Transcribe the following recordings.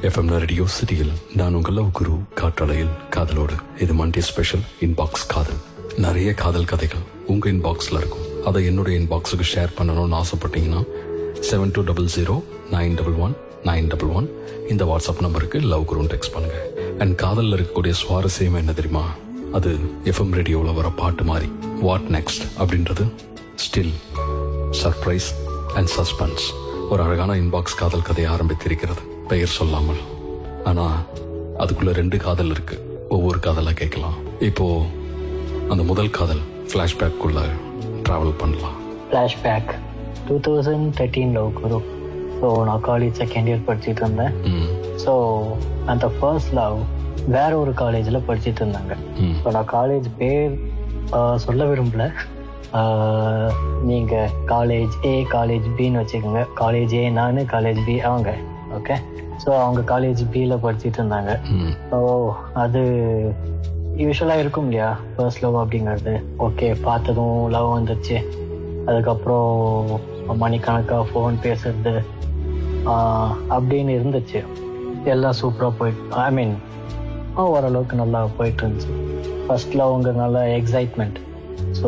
FM radio சிட்டியில் நான் உங்கள் லவ் குரு காற்றலையில் காதலோடு இது மண்டே ஸ்பெஷல் இன்பாக்ஸ் காதல் நிறைய காதல் கதைகள் உங்க இன்பாக்ஸ்ல இருக்கும் அதை என்னுடைய இன்பாக்ஸுக்கு ஷேர் பண்ணணும்னு ஆசைப்பட்டீங்கன்னா seven two double zero nine double one nine double one இந்த வாட்ஸ்அப் நம்பருக்கு லவ் குருன்னு டெக்ஸ்ட் பண்ணுங்க அண்ட் காதல்ல இருக்கக்கூடிய சுவாரஸ்யம் என்ன தெரியுமா அது எஃப்எம் ரேடியோவில் வர பாட்டு மாதிரி வாட் நெக்ஸ்ட் அப்படின்றது ஸ்டில் சர்ப்ரைஸ் அண்ட் சஸ்பென்ஸ் ஒரு அழகான இன்பாக்ஸ் காதல் கதை ஆரம்பித்திருக்கிறது பெயர் சொல்லாமல் ஆனா அதுக்குள்ள ரெண்டு காதல் இருக்கு ஒவ்வொரு காதலா கேட்கலாம் இப்போ அந்த முதல் காதல் ஃபிளாஷ்பேக்குள்ள டிராவல் பண்ணலாம் ஃப்ளாஷ்பேக் டூ தௌசண்ட் தேர்ட்டீனில் குரு ஸோ நான் காலேஜ் செகண்ட் இயர் படிச்சுட்டு இருந்தேன் ம், ஸோ அந்த ஃபர்ஸ்ட் லவ் வேற ஒரு காலேஜில் படிச்சுட்டு இருந்தாங்க ம், ஸோ நான் காலேஜ் பேர் ஆஹ், சொல்ல விரும்பல ஆஹ், நீங்க காலேஜ் ஏ காலேஜ் பின்னு வச்சுக்கோங்க காலேஜ் ஏ நான் காலேஜ் பி அவங்க ஓகே ஸோ அவங்க காலேஜ் பியில் படிச்சுட்டு இருந்தாங்க ம், ஸோ அது யூஸ்வலாக இருக்கும் இல்லையா ஃபர்ஸ்ட் லவ் அப்படிங்கிறது ஓகே பார்த்ததும் லவ் வந்துருச்சு அதுக்கப்புறம் மணிக்கணக்காக ஃபோன் பேசுறது ஆஹ், அப்படின்னு இருந்துச்சு எல்லாம் சூப்பராக போயிட்டு ஐ மீன் ஓரளவுக்கு நல்லா போயிட்டு இருந்துச்சு ஃபர்ஸ்ட் லவ்ங்கிறதுனால எக்ஸைட்மெண்ட் ஸோ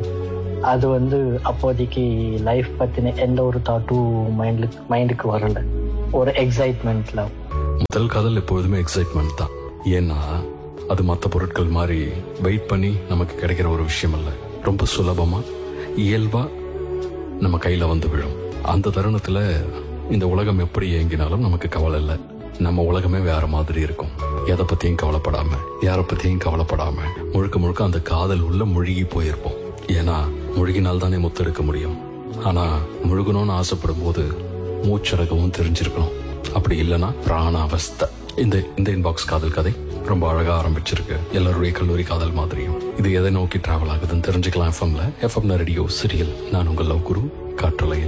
அது வந்து அப்போதைக்கு லைஃப் பற்றின எந்த ஒரு தாட்டும் மைண்டுக்கு மைண்டுக்கு வரல ஒரு எக்ஸைட்மெண்ட் லவ் முதல் காதல் எப்பொழுதுமே எக்ஸைட்மெண்ட் தான் ஏன்னா அது மற்ற பொருட்கள் மாதிரி வெயிட் பண்ணி நமக்கு கிடைக்கிற ஒரு விஷயம் அல்ல ரொம்ப சுலபமா இயல்பா நம்ம கையில வந்து விழும் அந்த தருணத்துல இந்த உலகம் எப்படி இயங்கினாலும் நமக்கு கவலை இல்லை நம்ம உலகமே வேற மாதிரி இருக்கும் எதை பத்தியும் கவலைப்படாம யாரை பத்தியும் கவலைப்படாம முழுக்க முழுக்க அந்த காதல் உள்ள முழுகி போயிருப்போம் ஏன்னா முழுகினால் தானே முத்தெடுக்க முடியும் ஆனா முழுகணும்னு ஆசைப்படும் போது மூச்சடகவும் தெரிஞ்சிருக்கணும் அப்படி இல்லைன்னா பிராண அவஸ்தை இந்த இந்த இன்பாக்ஸ் காதல் கதை ரொம்ப அழகா ஆரம்பிச்சிருக்கு எல்லாருடைய கல்லூரி காதல் மாதிரியும் இது எதை நோக்கி டிராவல் ஆகுதுன்னு தெரிஞ்சுக்கலாம் எஃப்எம்ல எஃப்எம் ரேடியோ சிரியல் நான் உங்கள் லவ் குரு காற்றலையில்